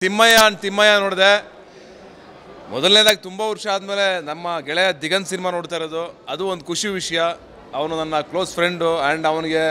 Thimmaiah and Thimmaiah ನೋಡಿದೆ ಮೊದಲನೇದಾಗಿ ತುಂಬ ವರ್ಷ ಆದಮೇಲೆ ನಮ್ಮ ಗೆಳೆಯ ದಿಗಂತ್ ಸಿನಿಮಾ ನೋಡ್ತಾ ಇರೋದು ಅದು ಒಂದು ಖುಷಿ ವಿಷಯ ಅವನು ನನ್ನ ಕ್ಲೋಸ್ ಫ್ರೆಂಡು ಆ್ಯಂಡ್ ಅವನಿಗೆ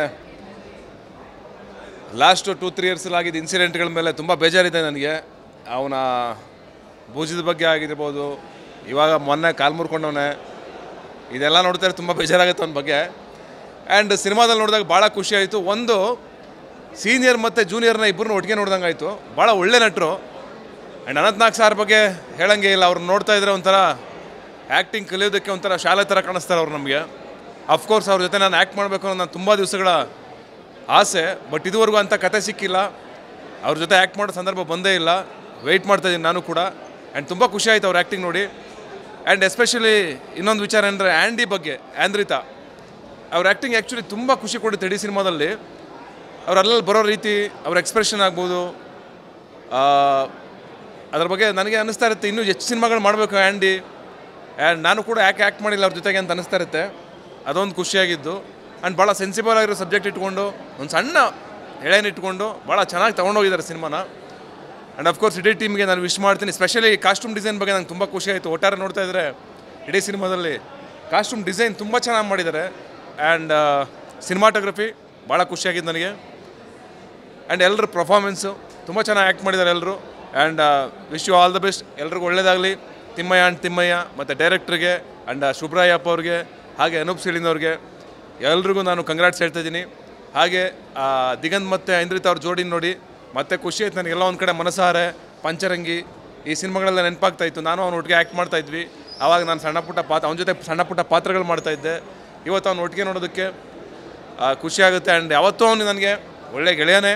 ಲಾಸ್ಟ್ ಟೂ ತ್ರೀ ಇಯರ್ಸಲ್ಲಾಗಿದ್ದ ಇನ್ಸಿಡೆಂಟ್ಗಳ ಮೇಲೆ ತುಂಬ ಬೇಜಾರಿದೆ ನನಗೆ ಅವನ ಭುಜದ ಬಗ್ಗೆ ಆಗಿರ್ಬೋದು ಇವಾಗ ಮೊನ್ನೆ ಕಾಲು ಮುರ್ಕೊಂಡವನೆ ಇದೆಲ್ಲ ನೋಡ್ತಾರೆ ತುಂಬ ಬೇಜಾರಾಗುತ್ತೆ ಅವನ ಬಗ್ಗೆ ಆ್ಯಂಡ್ ಸಿನಿಮಾದಲ್ಲಿ ನೋಡಿದಾಗ ಭಾಳ ಖುಷಿ ಆಯಿತು ಒಂದು ಸೀನಿಯರ್ ಮತ್ತು ಜೂನಿಯರ್ನ ಇಬ್ಬರನ್ನ ಒಟ್ಟಿಗೆ ನೋಡ್ದಂಗೆ ಆಯಿತು ಭಾಳ ಒಳ್ಳೆ ನಟರು ಆ್ಯಂಡ್ ಅನಂತ್ನಾಗ್ ಸಾರ್ ಬಗ್ಗೆ ಹೇಳಂಗೆ ಇಲ್ಲ ಅವ್ರನ್ನ ನೋಡ್ತಾ ಇದ್ರೆ ಒಂಥರ ಆ್ಯಕ್ಟಿಂಗ್ ಕಲಿಯೋದಕ್ಕೆ ಒಂಥರ ಶಾಲೆ ಥರ ಕಾಣಿಸ್ತಾರೆ ಅವ್ರು ನಮಗೆ ಅಫ್ಕೋರ್ಸ್ ಅವ್ರ ಜೊತೆ ನಾನು ಆ್ಯಕ್ಟ್ ಮಾಡಬೇಕು ಅನ್ನೋ ನಾನು ತುಂಬ ದಿವಸಗಳ ಆಸೆ ಬಟ್ ಇದುವರೆಗೂ ಅಂಥ ಕತೆ ಸಿಕ್ಕಿಲ್ಲ ಅವ್ರ ಜೊತೆ ಆ್ಯಕ್ಟ್ ಮಾಡೋ ಸಂದರ್ಭ ಬಂದೇ ಇಲ್ಲ ವೆಯ್ಟ್ ಮಾಡ್ತಾ ಇದ್ದೀನಿ ನಾನು ಕೂಡ ಆ್ಯಂಡ್ ತುಂಬ ಖುಷಿ ಆಯಿತು ಅವ್ರ ಆ್ಯಕ್ಟಿಂಗ್ ನೋಡಿ ಆ್ಯಂಡ್ ಎಸ್ಪೆಷಲಿ ಇನ್ನೊಂದು ವಿಚಾರ ಅಂದರೆ ಆ್ಯಂಡಿ ಬಗ್ಗೆ ಆಂದ್ರಿತಾ ಅವ್ರ ಆ್ಯಕ್ಟಿಂಗ್ ಆ್ಯಕ್ಚುಲಿ ತುಂಬ ಖುಷಿ ಕೊಡುತ್ತೆ ಇಡೀ ಸಿನಿಮಾದಲ್ಲಿ ಅವ್ರು ಅಲ್ಲಲ್ಲಿ ಬರೋ ರೀತಿ ಅವ್ರ ಎಕ್ಸ್ಪ್ರೆಷನ್ ಆಗ್ಬೋದು ಆ, ಅದ್ರ ಬಗ್ಗೆ ನನಗೆ ಅನ್ನಿಸ್ತಾ ಇರುತ್ತೆ ಇನ್ನೂ ಹೆಚ್ಚು ಸಿನಿಮಾಗಳು ಮಾಡಬೇಕು ಆ್ಯಂಡಿ ಆ್ಯಂಡ್ ನಾನು ಕೂಡ ಯಾಕೆ ಆ್ಯಕ್ಟ್ ಮಾಡಿಲ್ಲ ಅವ್ರ ಜೊತೆಗೆ ಅಂತ ಅನ್ನಿಸ್ತಾ ಇರುತ್ತೆ ಅದೊಂದು ಖುಷಿಯಾಗಿದ್ದು ಆ್ಯಂಡ್ ಭಾಳ ಸೆನ್ಸಿಬಲ್ ಆಗಿರೋ ಸಬ್ಜೆಕ್ಟ್ ಇಟ್ಕೊಂಡು ಒಂದು ಸಣ್ಣ ಎಳೆನ ಇಟ್ಕೊಂಡು ಭಾಳ ಚೆನ್ನಾಗಿ ತೊಗೊಂಡೋಗಿದ್ದಾರೆ ಸಿನಿಮಾನ ಆ್ಯಂಡ್ ಅಫ್ಕೋರ್ಸ್ ಇಡೀ ಟೀಮ್ಗೆ ನಾನು ವಿಶ್ ಮಾಡ್ತೀನಿ ಸ್ಪೆಷಲಿ ಕಾಸ್ಟ್ಯೂಮ್ ಡಿಸೈನ್ ಬಗ್ಗೆ ನಂಗೆ ತುಂಬ ಖುಷಿ ಆಯಿತು ಒಟ್ಟಾರೆ ನೋಡ್ತಾ ಇದ್ದರೆ ಇಡೀ ಸಿನಿಮಾದಲ್ಲಿ ಕಾಸ್ಟ್ಯೂಮ್ ಡಿಸೈನ್ ತುಂಬ ಚೆನ್ನಾಗಿ ಮಾಡಿದ್ದಾರೆ ಆ್ಯಂಡ್ ಸಿನಿಮಾಟೋಗ್ರಫಿ ಭಾಳ ಖುಷಿಯಾಗಿದ್ದು ನನಗೆ ಆ್ಯಂಡ್ ಎಲ್ಲರ ಪರ್ಫಾರ್ಮೆನ್ಸು ತುಂಬ ಚೆನ್ನಾಗಿ ಆ್ಯಕ್ಟ್ ಮಾಡಿದ್ದಾರೆ ಎಲ್ಲರೂ and wish you all the best ಎಲ್ರಿಗೂ ಒಳ್ಳೇದಾಗಲಿ ತಿಮ್ಮಯ್ಯ ಆ್ಯಂಡ್ ತಿಮ್ಮಯ್ಯ ಮತ್ತು ಡೈರೆಕ್ಟ್ರಿಗೆ ಆ್ಯಂಡ್ ಶುಭ್ರಾಯಪ್ಪ ಅವ್ರಿಗೆ ಹಾಗೆ ಅನೂಪ್ ಸಿಳಿನ್ ಅವ್ರಿಗೆ ಎಲ್ರಿಗೂ ನಾನು ಕಂಗ್ರಾಟ್ಸ್ ಹೇಳ್ತಾ ಇದ್ದೀನಿ ಹಾಗೆ ಆ, ದಿಗಂತ್ ಮತ್ತು ಐಂದ್ರಿತ್ ಅವ್ರ ಜೋಡಿ ನೋಡಿ ಮತ್ತೆ ಖುಷಿ ಆಯ್ತು ನನಗೆಲ್ಲ ಒಂದು ಕಡೆ ಮನಸಾರೆ ಪಂಚರಂಗಿ ಈ ಸಿನಿಮಾಗಳೆಲ್ಲ ನೆನಪಾಗ್ತಾ ಇತ್ತು ನಾನು ಅವ್ನ ಒಟ್ಟಿಗೆ ಆ್ಯಕ್ಟ್ ಮಾಡ್ತಾ ಇದ್ವಿ ಆವಾಗ ನಾನು ಸಣ್ಣ ಪುಟ್ಟ ಪಾತ್ರ ಅವನ ಜೊತೆ ಸಣ್ಣ ಪುಟ್ಟ ಪಾತ್ರಗಳು ಮಾಡ್ತಾ ಇದ್ದೆ ಇವತ್ತು ಅವ್ನ ಒಟ್ಟಿಗೆ ನೋಡೋದಕ್ಕೆ ಆ, ಖುಷಿ ಆಗುತ್ತೆ ಆ್ಯಂಡ್ ಯಾವತ್ತೂ ಅವನು ನನಗೆ ಒಳ್ಳೆ ಗೆಳೆಯನೇ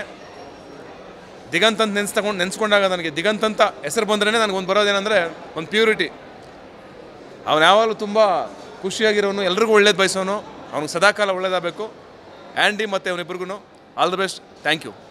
ದಿಗಂತ್ ಅಂತ ನೆನ್ಸ್ ತಗೊಂಡು ನೆನೆಸ್ಕೊಂಡಾಗ ನನಗೆ ದಿಗಂತ್ ಅಂತ ಹೆಸರು ಬಂದ್ರೇ ನನಗೊಂದು ಬರೋದೇನೆಂದರೆ ಒಂದು ಪ್ಯೂರಿಟಿ ಅವನು ಯಾವಾಗಲೂ ತುಂಬ ಖುಷಿಯಾಗಿರೋನು ಎಲ್ರಿಗೂ ಒಳ್ಳೇದು ಬಯಸೋನು ಅವ್ನಿಗೆ ಸದಾಕಾಲ ಒಳ್ಳೇದಾಗಬೇಕು ಆ್ಯಂಡಿ ಮತ್ತು ಅವನಿಬ್ರಿಗೂ all the best thank you